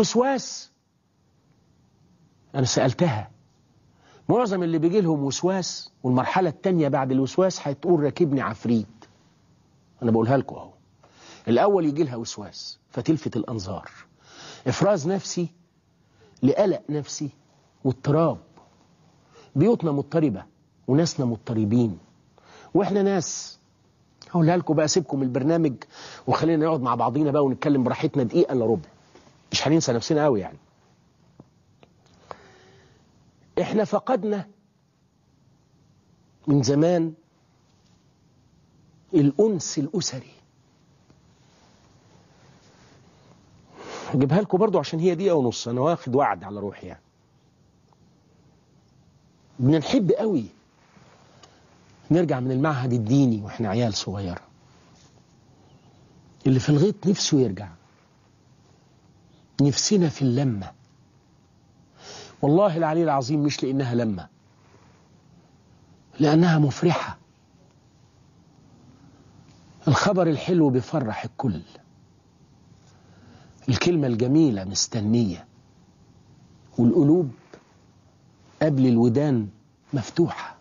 الوسواس أنا سألتها معظم اللي بيجي لهم وسواس والمرحلة التانية بعد الوسواس هتقول راكبني عفريت أنا بقولها لكم أهو الأول يجي لها وسواس فتلفت الأنظار إفراز نفسي لقلق نفسي واضطراب بيوتنا مضطربة وناسنا مضطربين وإحنا ناس هقولها لكم بقى سيبكم من البرنامج وخلينا نقعد مع بعضينا بقى ونتكلم براحتنا دقيقة إلا ربع مش هننسى نفسنا قوي يعني احنا فقدنا من زمان الأنس الأسري هجيبها لكم برضو عشان هي دقيقة ونص أنا واخد وعد على روحي يعني بنحب قوي نرجع من المعهد الديني واحنا عيال صغيرة اللي في الغيط نفسه يرجع نفسنا في اللمة والله العلي العظيم مش لأنها لمة لأنها مفرحة الخبر الحلو بيفرح الكل الكلمة الجميلة مستنية والقلوب قبل الودان مفتوحة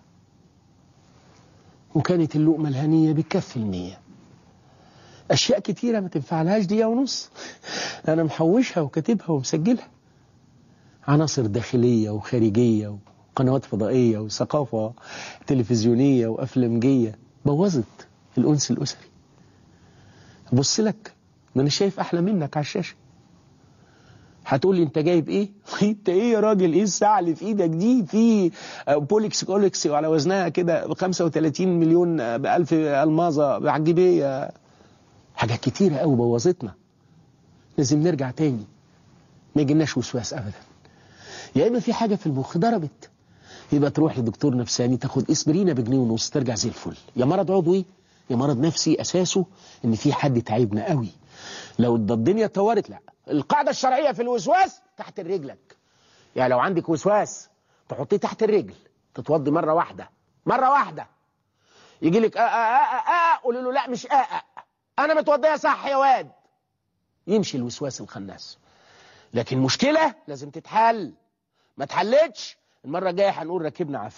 وكانت اللقمة الهنية بكف المية أشياء كتيرة ما تنفعلهاش دقيقة ونص أنا محوشها وكاتبها ومسجلها عناصر داخلية وخارجية وقنوات فضائية وثقافة تلفزيونية وأفلامجية بوظت الأنس الأسري بص لك ما أنا شايف أحلى منك على الشاشة هتقول لي انت جايب ايه انت ايه يا راجل ايه الساعه اللي في ايدك دي في بوليكس كوليكس وعلى وزنها كده ب 35 مليون ب 1000 الماظه هتجيب ايه حاجات كتيره قوي بوظتنا لازم نرجع تاني ما يجيلناش وسواس ابدا يا اما في حاجه في المخ ضربت يبقى تروح لدكتور نفساني تاخد اسبرينا بجنيه ونص ترجع زي الفل يا مرض عضوي يا مرض نفسي اساسه ان في حد تعبنا قوي لو الدنيا اتطورت لا القاعدة الشرعية في الوسواس تحت رجلك يعني لو عندك وسواس تحطيه تحت الرجل تتوضي مرة واحدة مرة واحدة يجي لك آآ آآ آآ قولي له لا مش آآ أنا متوضية صح يا واد يمشي الوسواس الخناس لكن مشكلة لازم تتحل ما اتحلتش المرة الجاية هنقول ركبنا عفريت